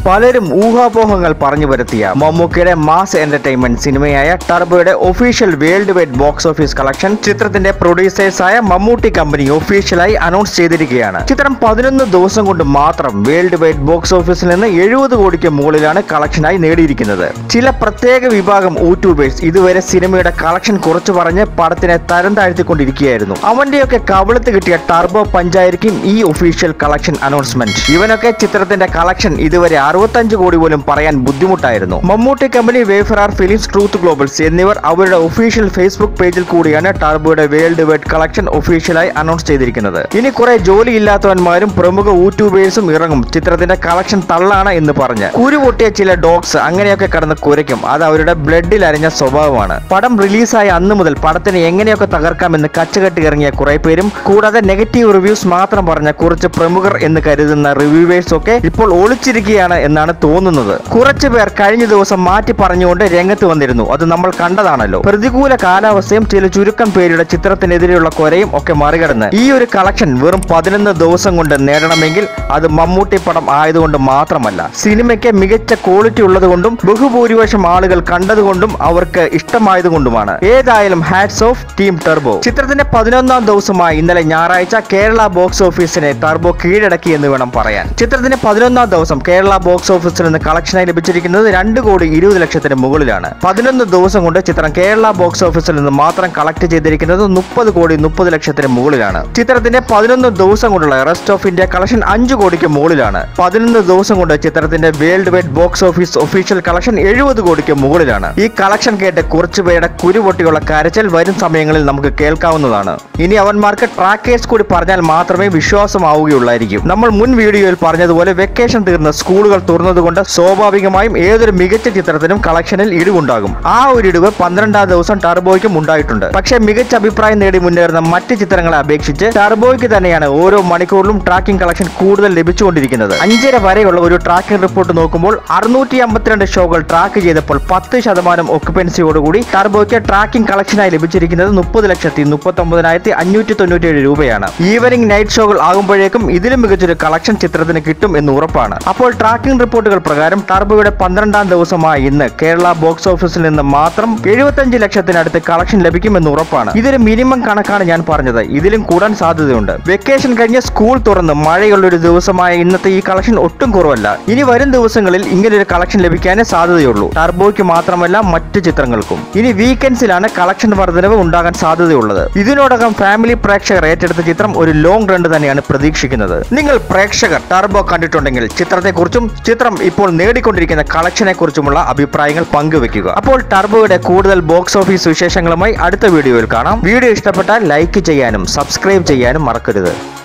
പലരും ഊഹാപോഹങ്ങൾ പറഞ്ഞു വരുത്തിയ മമ്മൂക്കയുടെ മാസ് എന്റർടൈൻമെന്റ് സിനിമയായ ടർബോയുടെ official world wide box office collection ചിത്രത്തിന്റെ പ്രൊഡ്യൂസേഴ്സായ മമ്മൂട്ടി കമ്പനി ഒഫീഷ്യലായി അനൗൺസ് ചെയ്തിരിക്കുകയാണ് ചിത്രം പതിനൊന്ന് ദിവസം കൊണ്ട് മാത്രം വേൾഡ് വൈഡ് ബോക്സ് ഓഫീസിൽ നിന്ന് എഴുപത് കോടിക്ക് മുകളിലാണ് കളക്ഷനായി നേടിയിരിക്കുന്നത് ചില പ്രത്യേക വിഭാഗം യൂട്യൂബേഴ്സ് ഇതുവരെ സിനിമയുടെ കളക്ഷൻ കുറച്ചു പറഞ്ഞ് പടത്തിനെ തരം താഴ്ത്തിക്കൊണ്ടിരിക്കുകയായിരുന്നു അവന്റെയൊക്കെ കവിളത്ത് കിട്ടിയ ടർബോ പഞ്ചായിരിക്കും ഈ ഒഫീഷ്യൽ കളക്ഷൻ അനൗൺസ്മെന്റ് ഇവനൊക്കെ ചിത്രത്തിന്റെ കളക്ഷൻ ഇതുവരെ അറുപത്തഞ്ച് കോടി പോലും പറയാൻ ബുദ്ധിമുട്ടായിരുന്നു Mammootty company Wayfarer Films Truth Globals എന്നിവർ അവരുടെ ഒഫീഷ്യൽ ഫേസ്ബുക്ക് പേജിൽ കൂടിയാണ് ടർബോയുടെ വേൾഡ് വൈഡ് കളക്ഷൻ ഒഫീഷ്യലായി അനൗൺസ് ചെയ്തിരിക്കുന്നത് ഇനി കുറെ ജോലിയില്ലാത്തവന്മാരും പ്രമുഖ യൂട്യൂബേഴ്സും ഇറങ്ങും ചിത്രത്തിന്റെ കളക്ഷൻ തള്ളാണ് എന്ന് പറഞ്ഞ് കുരു പൊട്ടിയ ചില ഡോഗ്സ് അങ്ങനെയൊക്കെ കടന്ന് കുരയ്ക്കും അത് അവരുടെ ബ്ലഡിൽ അരിഞ്ഞ സ്വഭാവമാണ് പടം റിലീസായ അന്ന് മുതൽ പടത്തിനെ എങ്ങനെയൊക്കെ തകർക്കാമെന്ന് കച്ചകെട്ടി ഇറങ്ങിയ കുറെ പേരും കൂടാതെ നെഗറ്റീവ് റിവ്യൂസ് മാത്രം പറഞ്ഞ കുറച്ച് പ്രമുഖർ എന്ന് കരുതുന്ന റിവ്യൂവേഴ്സ് ഒക്കെ ഇപ്പോൾ ഒളിച്ചിരിക്കുകയാണ് എന്നാണ് തോന്നുന്നത് കുറച്ചു പേർ കഴിഞ്ഞ ദിവസം മാറ്റി പറഞ്ഞുകൊണ്ട് രംഗത്ത് വന്നിരുന്നു അത് നമ്മൾ കണ്ടതാണല്ലോ പ്രതികൂല കാലാവസ്ഥയും ചില ചുരുക്കം പേരുടെ ചിത്രത്തിനെതിരെയുള്ള കൊരയും ഒക്കെ മറികടന്ന് ഈ ഒരു കളക്ഷൻ വെറും പതിനൊന്ന് ദിവസം കൊണ്ട് നേടണമെങ്കിൽ അത് മമ്മൂട്ടി പടം ആയതുകൊണ്ട് മാത്രമല്ല സിനിമയ്ക്ക് മികച്ച ക്വാളിറ്റി ഉള്ളതുകൊണ്ടും ബഹുഭൂരിപക്ഷം ആളുകൾ കണ്ടതുകൊണ്ടും അവർക്ക് ഇഷ്ടമായതുകൊണ്ടുമാണ് ഏതായാലും ഹാറ്റ്സ് ഓഫ് ടീം ടർബോ ചിത്രത്തിന്റെ പതിനൊന്നാം ദിവസമായി ഇന്നലെ ഞായറാഴ്ച കേരള ബോക്സ് ഓഫീസിനെ ടർബോ കീഴടക്കി എന്ന് വേണം പറയാൻ ചിത്രത്തിന്റെ പതിനൊന്നാം ദിവസം കേരള ബോക്സ് ഓഫീസിൽ നിന്ന് കളക്ഷനായി ലഭിച്ചിരിക്കുന്നത് രണ്ട് കോടി ഇരുപത് ലക്ഷത്തിന് മുകളിലാണ് പതിനൊന്ന് ദിവസം കൊണ്ട് ചിത്രം കേരള ബോക്സ് ഓഫീസിൽ നിന്ന് മാത്രം കളക്ട് ചെയ്തിരിക്കുന്നത് മുപ്പത് കോടി മുപ്പത് ലക്ഷത്തിന് മുകളിലാണ് ചിത്രത്തിന്റെ പതിനൊന്ന് ദിവസം കൊണ്ടുള്ള റെസ്റ്റ് ഓഫ് ഇന്ത്യ കളക്ഷൻ അഞ്ച് കോടിക്ക് മുകളിലാണ് പതിനൊന്ന് ദിവസം കൊണ്ട് ചിത്രത്തിന്റെ world wide box office official collection എഴുപത് കോടിക്ക് മുകളിലാണ് ഈ കളക്ഷൻ കേട്ട് കുറച്ചുപേരുടെ കുരുപൊട്ടിയുള്ള കരച്ചിൽ വരും സമയങ്ങളിൽ നമുക്ക് കേൾക്കാവുന്നതാണ് ഇനി അവന്മാർക്ക് ട്രാക്കേഴ്സ് കൂടി പറഞ്ഞാൽ മാത്രമേ വിശ്വാസമാവുകയുള്ളായിരിക്കും നമ്മൾ മുൻ വീഡിയോയിൽ പറഞ്ഞതുപോലെ വെക്കേഷൻ തീർന്ന് സ്കൂളുകൾ തുറന്നതുകൊണ്ട് സ്വാഭാവികമായും ഏതൊരു മികച്ച ചിത്രത്തിനും കളക്ഷനിൽ ഇടിവുണ്ടാകും ആ ഒരു ഇടിവ് പന്ത്രണ്ടാം ദിവസം ടർബോയ്ക്കും ഉണ്ടായിട്ടുണ്ട് പക്ഷേ മികച്ച അഭിപ്രായം നേടി മുന്നേറുന്ന മറ്റ് ചിത്രങ്ങളെ അപേക്ഷിച്ച് ടർബോയ്ക്ക് തന്നെയാണ് ഓരോ മണിക്കൂറിലും ട്രാക്കിംഗ് കളക്ഷൻ കൂടുതൽ ലഭിച്ചുകൊണ്ടിരിക്കുന്നത് അഞ്ചര വരെയുള്ള ഒരു ട്രാക്കിംഗ് റിപ്പോർട്ട് നോക്കുമ്പോൾ അറുന്നൂറ്റി അമ്പത്തിരണ്ട് ഷോകൾ ട്രാക്ക് ചെയ്തപ്പോൾ പത്ത് ശതമാനം ഒക്കുപെൻസിയോടുകൂടി ടർബോയ്ക്ക് ട്രാക്കിംഗ് കളക്ഷനായി ലഭിച്ചിരിക്കുന്നത് മുപ്പത് ലക്ഷത്തി മുപ്പത്തി ഒമ്പതിനായിരത്തി അഞ്ഞൂറ്റി തൊണ്ണൂറ്റിയേഴ് രൂപയാണ് ഈവനിംഗ് നൈറ്റ് ഷോകൾ ആകുമ്പോഴേക്കും ഇതിലും മികച്ചൊരു കളക്ഷൻ ചിത്രത്തിന് കിട്ടും എന്ന് ഉറപ്പാണ് അപ്പോൾ ട്രാക്കിംഗ് റിപ്പോർട്ടുകൾ പ്രകാരം ടർബോയുടെ പന്ത്രണ്ടാം ദിവസമായ ഇന്ന് കേരള ബോക്സ് ഓഫീസിൽ നിന്ന് മാത്രം എഴുപത്തഞ്ച് ലക്ഷത്തിനടുത്ത് കളക്ഷൻ ലഭിക്കുമെന്ന് ഉറപ്പാണ് ഇതൊരു മിനിമം കണക്കാണ് ഞാൻ പറഞ്ഞത് ഇതിലും കൂടാൻ സാധ്യതയുണ്ട് വെക്കേഷൻ കഴിഞ്ഞ് സ്കൂൾ തുറന്ന് മഴയുള്ള ഒരു ദിവസമായ ഇന്നത്തെ ഈ കളക്ഷൻ ഒട്ടും കുറവല്ല ഇനി വരും ദിവസങ്ങളിൽ ഇങ്ങനൊരു കളക്ഷൻ ലഭിക്കാനേ സാധ്യതയുള്ളൂ ടർബോയ്ക്ക് മാത്രമല്ല മറ്റു ചിത്രങ്ങൾക്കും ഇനി വീക്കെൻഡ്സിലാണ് കളക്ഷൻ വർധനവ് ഉണ്ടാകാൻ സാധ്യതയുള്ളത് ഇതിനോടകം ഫാമിലി പ്രേക്ഷകർ ഏറ്റെടുത്ത ചിത്രം ഒരു ലോങ് റൺ തന്നെയാണ് പ്രതീക്ഷിക്കുന്നത് നിങ്ങൾ പ്രേക്ഷകർ ടർബോ കണ്ടിട്ടുണ്ടെങ്കിൽ ചിത്രത്തെക്കുറിച്ചും ചിത്രം ഇപ്പോൾ നേടിക്കൊണ്ടിരിക്കുന്ന കളക്ഷനെ കുറിച്ചുമുള്ള അഭിപ്രായങ്ങൾ പങ്കുവെക്കുക അപ്പോൾ ടർബോയുടെ കൂടുതൽ ബോക്സ് ഓഫീസ് വിശേഷങ്ങളുമായി അടുത്ത വീഡിയോയിൽ കാണാം വീഡിയോ ഇഷ്ടപ്പെട്ടാൽ ലൈക്ക് ചെയ്യാനും സബ്സ്ക്രൈബ് ചെയ്യാനും മറക്കരുത്